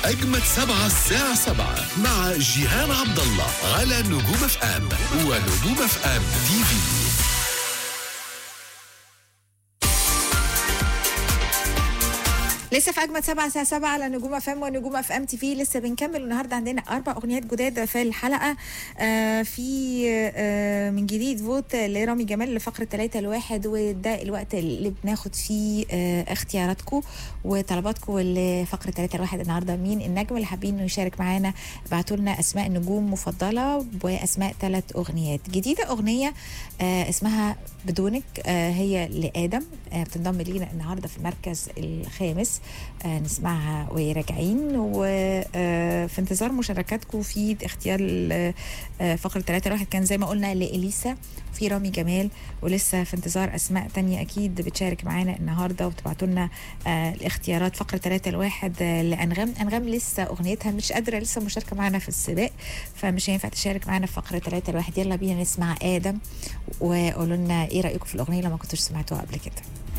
أجمد سبعة الساعة سبعة مع جيهان عبد الله على نجوم اف ام ونجوم اف ام تي في لسه في اجمد سبعة الساعه 7 على نجوم اف ام ونجوم اف ام تي في لسه بنكمل النهارده عندنا اربع اغنيات جداد في الحلقه آه في آه من جديد فوت لرامي جمال لفقره 3 لواحد وده الوقت اللي بناخد فيه آه اختياراتكم وطلباتكم لفقره 3 لواحد النهارده مين النجم اللي حابين انه يشارك معانا ابعتوا لنا اسماء نجوم مفضله واسماء ثلاث اغنيات جديده اغنيه آه اسمها بدونك آه هي لادم آه بتنضم لينا النهارده في المركز الخامس آه نسمعها وراجعين وفي انتظار مشاركاتكم في اختيار ال- آه فقرة 3 واحد كان زي ما قلنا لإليسا في رامي جمال ولسه في انتظار اسماء تانية اكيد بتشارك معانا النهارده وتبعتوا لنا آه الاختيارات فقره 3 لواحد آه لانغام انغام لسه اغنيتها مش قادره لسه مشاركه معانا في السباق فمش هينفع تشارك معانا في فقره 3 لواحد يلا بينا نسمع ادم وقولوا لنا ايه رايكم في الاغنيه لو ما كنتوش سمعتوها قبل كده